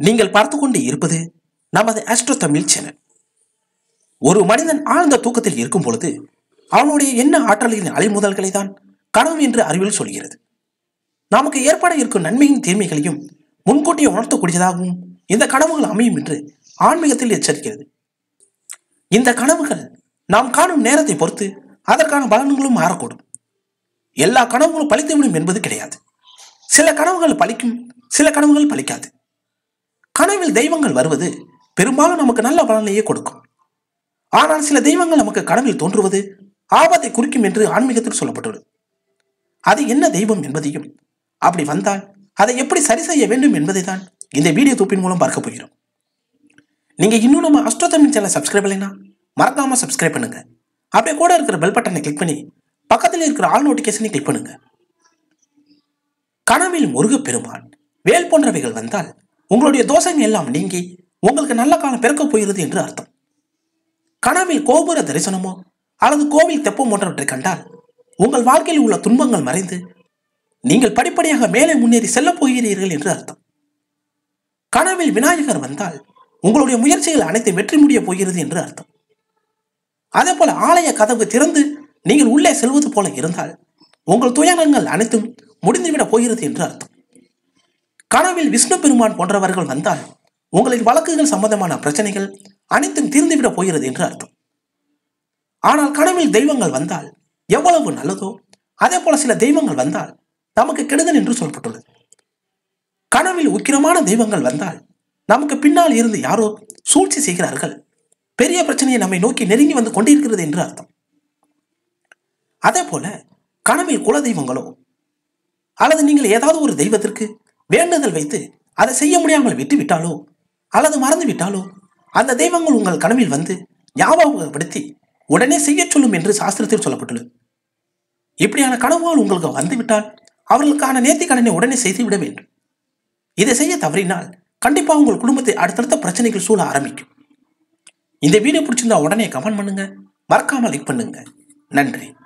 நீங்கள் பார்த்து கொண்டு இருப்பது நமது ஆஸ்ட்ரோ தமிழ் சேனல் ஒரு மனிதன் ஆழ்ந்த தூக்கத்தில் இருக்கும் பொழுது அவனுடைய எண்ண ஆற்றலின் அலைமுதல்களை தான் கனவு என்று அறிவியல் சொல்கிறது நமக்கு ஏற்பட இருக்கும் நன்மையும் தீமைகளையும் முன்கூட்டியே உணர்த்தக்கூடியதாகவும் இந்த கனவுகள் அமையும் என்று ஆன்மீகத்தில் எச்சரிக்கிறது இந்த கனவுகள் நாம் காணும் நேரத்தை பொறுத்து அதற்கான பலன்களும் மாறக்கூடும் எல்லா கனவுகளும் பலித்துவிடும் என்பது கிடையாது சில கனவுகள் பலிக்கும் சில கனவுகள் பலிக்காது கனவில் தெய்வங்கள் வருவது பெரும்பாலும் நமக்கு நல்ல பலனையே கொடுக்கும் ஆனால் சில தெய்வங்கள் நமக்கு கனவில் தோன்றுவது ஆபத்தை குறிக்கும் என்று ஆன்மீகத்தில் சொல்லப்பட்டுள்ளது அது என்ன தெய்வம் என்பதையும் அப்படி வந்தால் அதை எப்படி சரி செய்ய வேண்டும் என்பதை தான் இந்த வீடியோ தொப்பின் மூலம் பார்க்க போகிறோம் நீங்க இன்னும் நம்ம அஸ்ட்ரோ தமிழ் சேனல் சப்ஸ்கிரைப் பண்ணலைன்னா மறக்காம சப்ஸ்கிரைப் பண்ணுங்க அப்படியே கூட இருக்கிற பெல் பட்டனை கிளிக் பண்ணி பக்கத்தில் இருக்கிற ஆல் நோட்டிஃபிகேஷனை கிளிக் பண்ணுங்க கனவில் முருகப் பெருமான் வேல் போன்றவைகள் வந்தால் உங்களுடைய தோஷங்கள் எல்லாம் நீங்கி உங்களுக்கு நல்ல காலம் பிறக்கப் போகிறது என்று அர்த்தம் கனவில் கோபுர தரிசனமோ அல்லது கோவில் தெப்பம் போன்றவற்றை கண்டால் உங்கள் வாழ்க்கையில் உள்ள துன்பங்கள் மறைந்து நீங்கள் படிப்படியாக மேலே முன்னேறி செல்லப் போகிறீர்கள் என்று அர்த்தம் கனவில் விநாயகர் வந்தால் உங்களுடைய முயற்சிகள் அனைத்தும் வெற்றி முடியப் போகிறது என்று அர்த்தம் அதே போல ஆலய கதவு திறந்து நீங்கள் உள்ளே செல்வது போல இருந்தால் உங்கள் துயரங்கள் அனைத்தும் முடிந்துவிடப் போகிறது என்று அர்த்தம் கனவில் விஷ்ணு பெருமான் போன்றவர்கள் வந்தால் உங்களின் வழக்குகள் சம்பந்தமான பிரச்சனைகள் அனைத்தும் தீர்ந்துவிடப் போகிறது என்று அர்த்தம் ஆனால் கனவில் தெய்வங்கள் வந்தால் எவ்வளவு நல்லதோ அதே போல சில தெய்வங்கள் வந்தால் நமக்கு கெடுதல் என்று சொல்லப்பட்டுள்ளது கனவில் உக்கிரமான தெய்வங்கள் வந்தால் நமக்கு பின்னால் இருந்து யாரோ சூழ்ச்சி செய்கிறார்கள் பெரிய பிரச்சனையை நம்மை நோக்கி நெருங்கி வந்து கொண்டிருக்கிறது என்று அர்த்தம் அதே போல கனவில் குல தெய்வங்களோ அல்லது நீங்கள் ஏதாவது ஒரு தெய்வத்திற்கு வேண்டுதல் வைத்து அதை செய்ய முடியாமல் விட்டுவிட்டாலோ அல்லது மறந்து விட்டாலோ அந்த தெய்வங்கள் உங்கள் கனவில் வந்து ஞாபகப்படுத்தி உடனே செய்யச் சொல்லும் என்று சாஸ்திரத்தில் சொல்லப்பட்டுள்ளது இப்படியான கனவுகள் உங்களுக்கு வந்துவிட்டால் அவர்களுக்கான நேர்த்தி கடனை உடனே செய்துவிட வேண்டும் இதை செய்ய தவறினால் கண்டிப்பா உங்கள் குடும்பத்தை அடுத்தடுத்த பிரச்சனைகள் சூழ ஆரம்பிக்கும் இந்த வீடியோ பிடிச்சிருந்தா உடனே கமெண்ட் பண்ணுங்க மறக்காம லைக் பண்ணுங்க நன்றி